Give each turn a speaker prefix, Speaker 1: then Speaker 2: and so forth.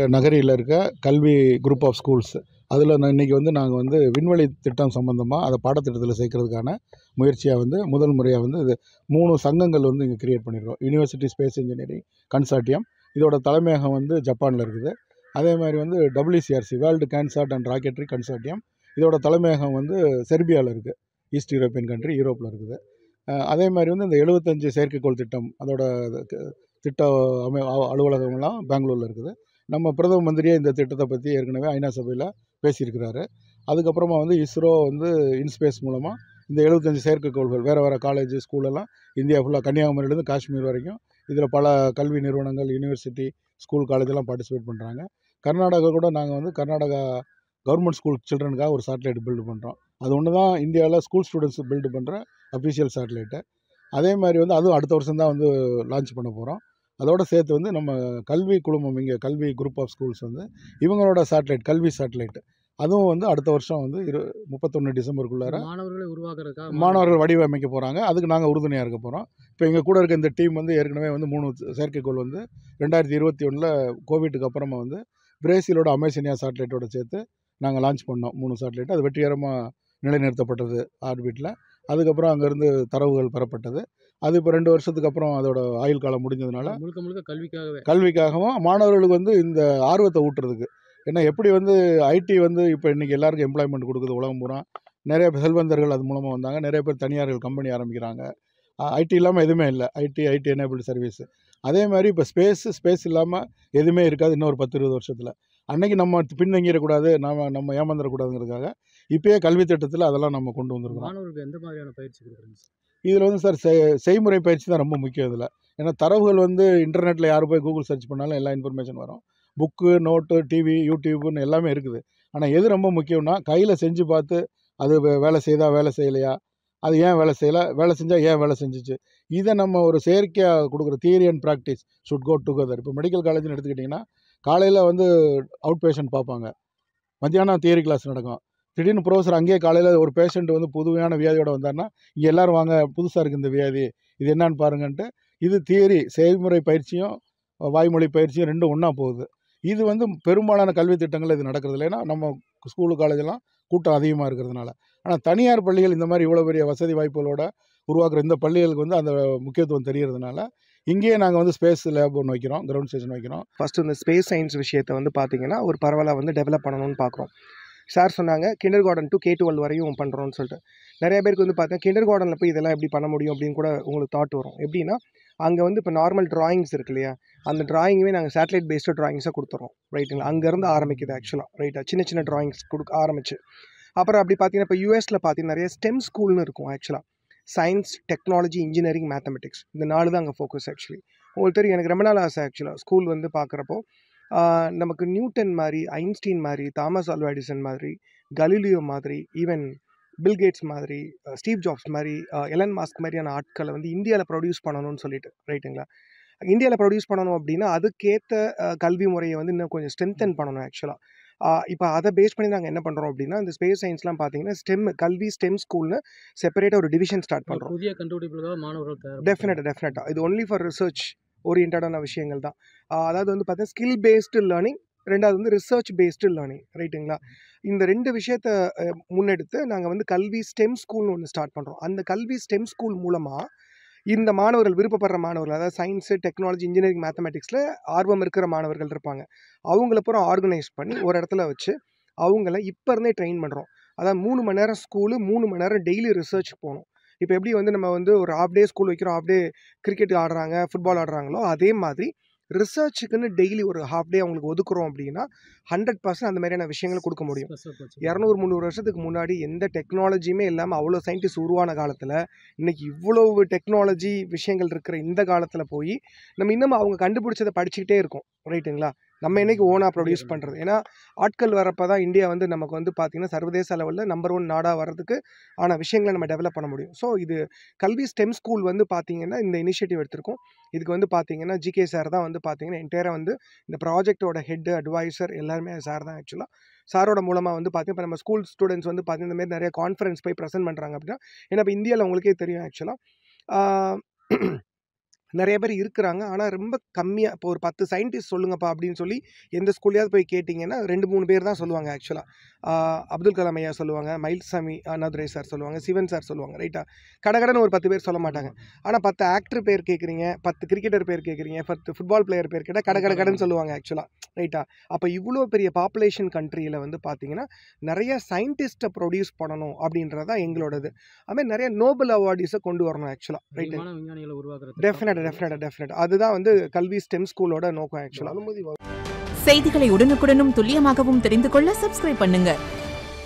Speaker 1: இருக்க நகரியில் இருக்க கல்வி குரூப் ஆஃப் ஸ்கூல்ஸ் அதில் நான் இன்றைக்கி வந்து நாங்கள் வந்து விண்வெளி திட்டம் சம்மந்தமாக அதை பாடத்திட்டத்தில் சேர்க்கறதுக்கான முயற்சியாக வந்து முதல் முறையாக வந்து இது மூணு சங்கங்கள் வந்து இங்கே கிரியேட் பண்ணியிருக்கோம் யூனிவர்சிட்டி ஸ்பேஸ் இன்ஜினியரிங் கன்சார்ட்டியம் இதோட தலைமையகம் வந்து ஜப்பானில் இருக்குது அதே மாதிரி வந்து WCRC world cansat and rocketry consortium இதோட தலைமையகம் வந்து செர்பியாவில் இருக்குது ஈஸ்ட் யூரோப்பியன் கண்ட்ரி யூரோப்பில் இருக்குது அஹ் அதே மாதிரி வந்து இந்த எழுபத்தஞ்சு செயற்கைக்கோள் திட்டம் அதோட க- திட்ட அமை அ- அலுவலகம்லாம் பெங்களூரில் இருக்குது நம்ம பிரதம மந்திரியே இந்த திட்டத்தை பற்றி ஏற்கனவே ஐநா சபையில் பேசியிருக்கிறாரு அதுக்கப்புறமா வந்து இஸ்ரோ வந்து இன்ஸ்பேஸ் மூலமாக இந்த எழுபத்தஞ்சு செயற்கைக்கோள்கள் வேறு வேறு காலேஜ் ஸ்கூலெல்லாம் இந்தியா ஃபுல்லாக கன்னியாகுமரியிலேருந்து காஷ்மீர் வரைக்கும் இதில் பல கல்வி நிறுவனங்கள் யூனிவர்சிட்டி ஸ்கூல் காலேஜெல்லாம் பார்ட்டிசிபேட் பண்ணுறாங்க கர்நாடகா கூட நாங்கள் வந்து கர்நாடகா கவர்மெண்ட் ஸ்கூல் சில்ட்ரனுக்காக ஒரு சேட்டலைட் பில்டு பண்ணுறோம் அது ஒன்று தான் இந்தியாவில் ஸ்கூல் ஸ்டூடெண்ட்ஸ் பில்டு பண்ணுற அஃபிஷியல் சேட்டலைட்டு அதே மாதிரி வந்து அதுவும் அடுத்த வருஷம் தான் வந்து லான்ச் பண்ண போகிறோம் அதோட சேர்த்து வந்து நம்ம கல்வி குழுமம் இங்கே கல்வி குரூப் ஆஃப் ஸ்கூல்ஸ் வந்து இவங்களோட சேட்டலைட் கல்வி சேட்டலைட் அதுவும் வந்து அடுத்த வருஷம் வந்து இரு முப்பத்தொன்று டிசம்பருக்குள்ளார
Speaker 2: மாணவர்களை உருவாக்குறதுக்காக
Speaker 1: மாணவர்கள் வடிவமைக்க போகிறாங்க அதுக்கு நாங்கள் உறுதுணையாக இருக்க போகிறோம் இப்போ எங்கள் கூட இருக்க இந்த டீம் வந்து ஏற்கனவே வந்து மூணு செயற்கைக்கோள் வந்து ரெண்டாயிரத்தி இருபத்தி ஒன்றில் கோவிட்டுக்கு அப்புறமா வந்து பிரேசிலோட அமேசினியா சேட்டலைட்டோட சேர்த்து நாங்கள் லான்ச் பண்ணோம் மூணு சேட்டலைட் அது வெற்றிகரமாக நிலைநிறுத்தப்பட்டது ஆர்பிட்டில் அதுக்கப்புறம் அங்கேருந்து தரவுகள் பெறப்பட்டது அது இப்போ ரெண்டு வருஷத்துக்கு அப்புறம் அதோட ஆயுள் காலம் முடிஞ்சதுனால
Speaker 2: முழுக்க முழுக்க கல்விக்காகவே
Speaker 1: கல்விக்காகவும் மாணவர்களுக்கு வந்து இந்த ஆர்வத்தை ஊட்டுறதுக்கு ஏன்னா எப்படி வந்து ஐடி வந்து இப்போ இன்றைக்கி எல்லாருக்கும் எம்ப்ளாய்மெண்ட் கொடுக்குது உலகம் பூரா நிறைய பேர் செல்வந்தர்கள் அது மூலமாக வந்தாங்க நிறைய பேர் தனியார்கள் கம்பெனி ஆரம்பிக்கிறாங்க ஐடி இல்லாமல் எதுவுமே இல்லை ஐடி ஐடி எனேபிள் சர்வீஸ் அதே மாதிரி இப்போ ஸ்பேஸ் ஸ்பேஸ் இல்லாமல் எதுவுமே இருக்காது இன்னொரு பத்து இருபது வருஷத்தில் அன்னைக்கு நம்ம பின்தங்கிடக்கூடாது நம்ம நம்ம ஏமாந்துடக்கூடாதுங்கிறதுக்காக இப்பயே கல்வி திட்டத்தில் அதெல்லாம் நம்ம கொண்டு வந்திருக்கோம்
Speaker 2: மாணவர்களுக்கு எந்த மாதிரியான பயிற்சி கொடுக்குறீங்க சார்
Speaker 1: இதில் வந்து சார் செ- செய்முறை பயிற்சி தான் ரொம்ப முக்கியம் இதில் ஏன்னா தரவுகள் வந்து இன்டர்நெட்டில் யார் போய் கூகுள் சர்ச் பண்ணாலும் எல்லா இன்ஃபர்மேஷன் வரும் புக்கு நோட்டு டிவி யூடியூப்னு எல்லாமே இருக்குது ஆனால் எது ரொம்ப முக்கியம்னா கையில் செஞ்சு பார்த்து அது வே- வேலை செய்தா வேலை செய்யலையா அது ஏன் வேலை செய்யலை வேலை செஞ்சால் ஏன் வேலை செஞ்சுச்சு இதை நம்ம ஒரு செயற்கையாக கொடுக்குற theory and practice should go together இப்போ மெடிக்கல் காலேஜ்னு எடுத்துக்கிட்டிங்கன்னா காலையில் வந்து அவுட் பேஷண்ட் பார்ப்பாங்க மத்தியானம் தியரி கிளாஸ் நடக்கும் திடீர்னு ப்ரொஃபஸர் அங்கேயே காலையில் ஒரு பேஷண்ட் வந்து புதுமையான வியாதியோட வந்தாருன்னா இங்கே எல்லாரும் வாங்க புதுசாக இருக்குது இந்த வியாதி இது என்னன்னு பாருங்கன்ட்டு இது தியரி செய்முறை பயிற்சியும் வாய்மொழி பயிற்சியும் ரெண்டும் ஒன்றா போகுது இது வந்து பெரும்பாலான கல்வி திட்டங்கள் இது நடக்கிறது இல்லை ஏன்னா நம்ம ஸ்கூலு காலேஜெல்லாம் கூட்டம் அதிகமாக இருக்கிறதுனால ஆனால் தனியார் பள்ளிகள் இந்த மாதிரி இவ்வளோ பெரிய வசதி வாய்ப்புகளோட உருவாக்குற இந்த பள்ளிகளுக்கு வந்து அந்த முக்கியத்துவம் தெரியறதுனால இங்கேயே நாங்கள் வந்து ஸ்பேஸ் லேப் ஒன்று வைக்கிறோம் கிரவுண்ட் ஸ்டேஷன் வைக்கிறோம்
Speaker 3: ஃபஸ்ட்டு இந்த ஸ்பேஸ் சயின்ஸ் விஷயத்தை வந்து பார்த்தீங்கன்னா ஒரு பரவலாக வந்து டெவலப் பண்ணணும்னு பார்க்குறோம் சார் சொன்னாங்க kindergarten to K twelve வரையும் பண்ணுறோன்னு சொல்லிட்டு நிறைய பேருக்கு வந்து பார்த்தா கிண்டர் கார்டனில் போய் இதெல்லாம் எப்படி பண்ண முடியும் அப்படின்னு கூட உங்களுக்கு தாட் வரும் எப்படின்னா அங்கே வந்து இப்போ நார்மல் டிராயிங்ஸ் இருக்கு இல்லையா அந்த டிராயிங்குமே நாங்கள் சேட்டலைட் பேஸ்டு டிராயிங்ஸாக கொடுத்துறோம் ரைட்டுங்களா அங்கேருந்து ஆரம்பிக்குது ஆக்சுவலாக ரைட்டா சின்ன சின்ன டிராயிங்ஸ் கொடுக்க ஆரம்பிச்சு அப்புறம் அப்படி பார்த்தீங்கன்னா இப்போ யூஎஸில் பார்த்தீங்கன்னா நிறைய ஸ்டெம் ஸ்கூல்னு இருக்கும் ஆக்சுவலாக சயின்ஸ் டெக்னாலஜி இன்ஜினியரிங் மேத்தமெட்டிக்ஸ் இந்த நாலு தான் அங்கே ஃபோக்கஸ் ஆக்சுவலி உங்களுக்கு தெரியும் எனக்கு ரொம்ப நாள் ஆசை ஆக்சுவலாக ஸ்கூல் வந்து பார்க்குறப்போ ஆஹ் நமக்கு நியூட்டன் மாதிரி ஐன்ஸ்டீன் மாதிரி தாமஸ் ஆல்வா எடிசன் மாதிரி கலீலியோ மாதிரி ஈவன் பில்கேட்ஸ் மாதிரி அஹ் ஸ்டீவ் ஜாப்ஸ் மாதிரி அஹ் எலன் மாஸ்க் மாதிரியான ஆட்களை வந்து இந்தியாவில் ப்ரொடியூஸ் பண்ணணும்னு சொல்லிட்டு ரைட்டுங்களா இந்தியாவில் ப்ரொடியூஸ் பண்ணணும் அப்படின்னா அதுக்கேற்ற அஹ், கல்வி முறையை வந்து இன்னும் கொஞ்சம் ஸ்ட்ரென்தன் பண்ணணும் ஆக்சுவலாக இப்போ அதை பேஸ் பண்ணி நாங்கள் என்ன பண்ணுறோம் அப்படின்னா இந்த ஸ்பேஸ் சயின்ஸ்லாம் பார்த்தீங்கன்னா ஸ்டெம் கல்வி ஸ்டெம் ஸ்கூல்னு செப்பரேட்டாக ஒரு டிவிஷன் ஸ்டார்ட் பண்ணுறோம்
Speaker 2: புதிய கண்டுபிடிப்புகளுக்காக மாணவர்கள் தயார்
Speaker 3: டெஃபினட்டாக டெஃபினட்டாக இது ஒன்லி ஃபார் ரிசர்ச் ஓரியன்டான விஷயங்கள் தான் ஆஹ் அதாவது வந்து பார்த்தீங்கன்னா ஸ்கில் பேஸ்டு லேர்னிங் ரெண்டாவது வந்து ரிசர்ச் பேஸ்டு லேர்னிங் ரைட்டுங்களா இந்த ரெண்டு விஷயத்த அஹ், முன்னெடுத்து நாங்கள் வந்து கல்வி ஸ்டெம் ஸ்கூல்னு ஒன்று ஸ்டார்ட் பண்ணுறோம் அந்த கல்வி ஸ்டெம் ஸ்கூல் மூலமாக இந்த மாணவர்கள் விருப்பப்படுற மாணவர்கள் அதாவது சயின்ஸு டெக்னாலஜி இன்ஜினியரிங் மேத்தமெட்டிக்ஸில் ஆர்வம் இருக்கிற மாணவர்கள் இருப்பாங்க அவங்கள பூரா ஆர்கனைஸ் பண்ணி ஒரு இடத்துல வச்சு அவங்கள இப்போ இருந்தே ட்ரெயின் பண்ணுறோம் அதாவது மூணு மணி நேரம் ஸ்கூலு மூணு மணி நேரம் டெய்லி ரிசர்ச் போகணும் இப்போ எப்படி வந்து நம்ம வந்து ஒரு ஹாஃப் டே ஸ்கூல் வைக்கிறோம் ஹாஃப் டே கிரிக்கெட் ஆடுறாங்க ஃபுட்பால் ஆடுறாங்களோ அதே மாதிரி ரிசர்ச்சுக்குன்னு டெய்லி ஒரு ஹாஃப் டே அவங்களுக்கு ஒதுக்குறோம் அப்படின்னா ஹண்ட்ரட் பர்சன்ட் அந்த மாதிரியான விஷயங்களை கொடுக்க முடியும்
Speaker 2: ஸ்பெஷல் கோச்சிங்
Speaker 3: இரநூறு முந்நூறு வருஷத்துக்கு முன்னாடி எந்த டெக்னாலஜியுமே இல்லாமல் அவ்வளோ சயின்டிஸ்ட் உருவான காலத்தில் இன்னைக்கு இவ்வளவு டெக்னாலஜி விஷயங்கள் இருக்கிற இந்த காலத்தில் போய் நம்ம இன்னும் அவங்க கண்டுபிடிச்சதை படிச்சுக்கிட்டே இருக்கோம் ரைட்டுங்களா நம்ம என்னைக்கு ஓனாக ப்ரொடியூஸ் பண்ணுறது ஏன்னா ஆட்கள் வரப்போ தான் இந்தியா வந்து நமக்கு வந்து பார்த்திங்கன்னா சர்வதேச லெவலில் நம்பர் ஒன் நாடாக வர்றதுக்கு ஆன விஷயங்களை நம்ம டெவலப் பண்ண முடியும் ஸோ இது கல்வி ஸ்டெம் ஸ்கூல் வந்து பார்த்திங்கன்னா இந்த இனிஷியேட்டிவ் எடுத்திருக்கோம் இதுக்கு வந்து பார்த்திங்கன்னா ஜிகே சார் தான் வந்து பார்த்திங்கன்னா என்டையராக வந்து இந்த ப்ராஜெக்ட்டோட ஹெட் அட்வைசர் எல்லாருமே சார் தான் ஆக்சுவலாக சாரோட மூலமாக வந்து பார்த்தீங்கன்னா இப்போ நம்ம ஸ்கூல் ஸ்டூடெண்ட்ஸ் வந்து பார்த்தீங்கன்னா இந்த மாதிரி நிறைய கான்ஃபரன்ஸ் போய் ப்ரெசென்ட் பண்ணுறாங்க அப்படின்னா ஏன்னா இப்போ இந்தியாவில் உங்களுக்கே தெரியும் ஆக்சுவலாக நிறைய பேர் இருக்கிறாங்க ஆனால் ரொம்ப கம்மியாக இப்போ ஒரு பத்து சயின்டிஸ்ட் சொல்லுங்கப்பா அப்படின்னு சொல்லி எந்த ஸ்கூல்லையாவது போய் கேட்டிங்கன்னா ரெண்டு மூணு பேர் தான் சொல்லுவாங்க ஆக்சுவலாக அப்துல் கலாம் ஐயா சொல்லுவாங்க மயில்சாமி அண்ணாதுரை சார் சொல்லுவாங்க சிவன் சார் சொல்லுவாங்க ரைட்டா கடகடன்னு ஒரு பத்து பேர் சொல்ல மாட்டாங்க ஆனால் பத்து ஆக்டர் பேர் கேட்குறீங்க பத்து கிரிக்கெட்டர் பேர் கேட்குறீங்க பத்து ஃபுட்பால் பிளேயர் பேர் கேட்டால் கடை கடன் சொல்லுவாங்க ஆக்சுவலாக ரைட்டா அப்போ இவ்வளோ பெரிய பாப்புலேஷன் கண்ட்ரியில் வந்து பார்த்தீங்கன்னா நிறைய சயின்டிஸ்ட்டை ப்ரொடியூஸ் பண்ணணும் அப்படின்றது தான் எங்களோடது அதுமாதிரி நிறைய நோபல் அவார்டிஸை கொண்டு வரணும் ஆக்சுவலாக ரைட்டு
Speaker 2: அதிகமான விஞ்ஞானிகளை உருவாக்குறது
Speaker 3: டெஃபினட்டாக டெஃபினட்டாக டெஃபினட் அதுதான் வந்து கல்வி ஸ்டெம் ஸ்கூலோட நோக்கம் ஆக்சுவலாக
Speaker 1: அனுமதி
Speaker 4: செய்திகளை உடனுக்குடனும் துல்லியமாகவும் தெரிந்து கொள்ள சப்ஸ்கிரைப் பண்ணுங்க